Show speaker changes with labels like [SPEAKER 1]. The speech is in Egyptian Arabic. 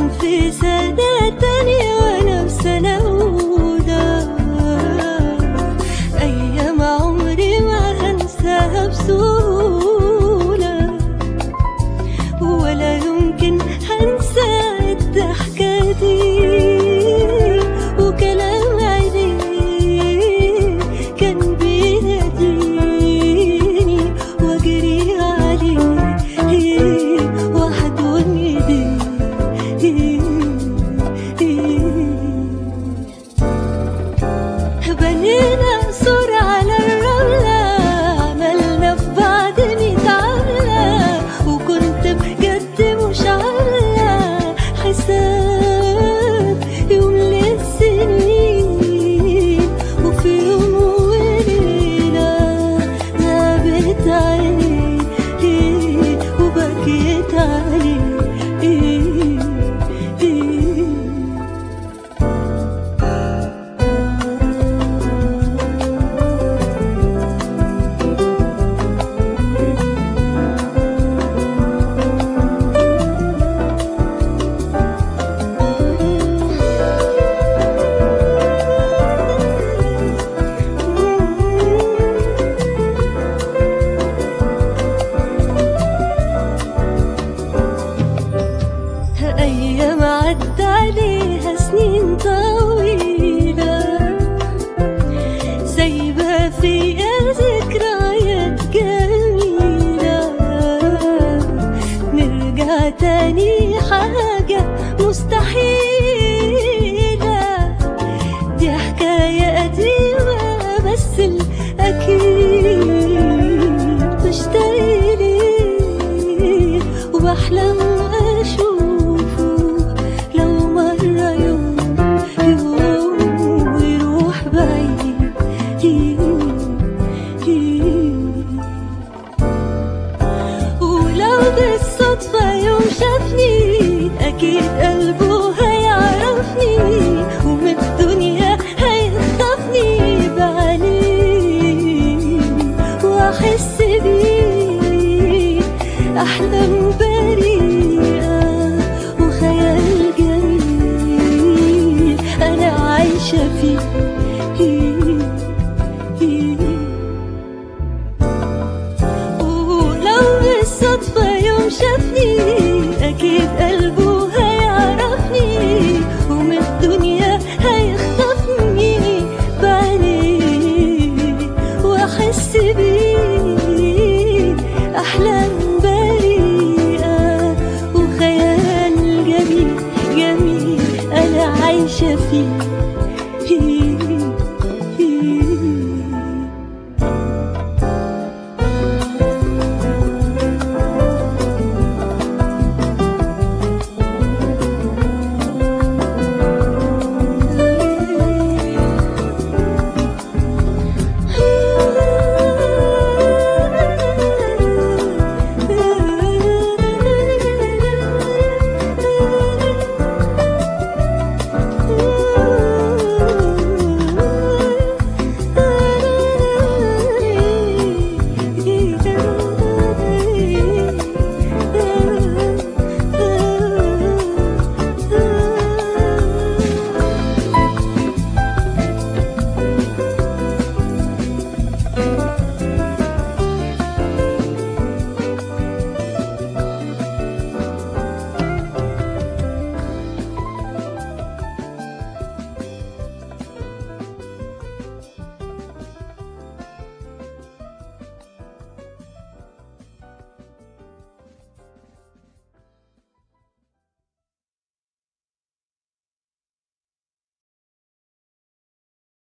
[SPEAKER 1] كان في سنة تانية وأنا في سنة أولى أيام عمري ما هنساها بسهولة ولا يمكن هنسى الضحكة دي وكلام عينيه كان بيناديني واجري عليه واحضن ايديه بنينا سور على الرملة عملنا في بعض ميت عملة وكنت بجد مش عاملة حساب يوم للسنين وفي يوم وليلة غابت عيني وبكيت عليه أيام عدى عليه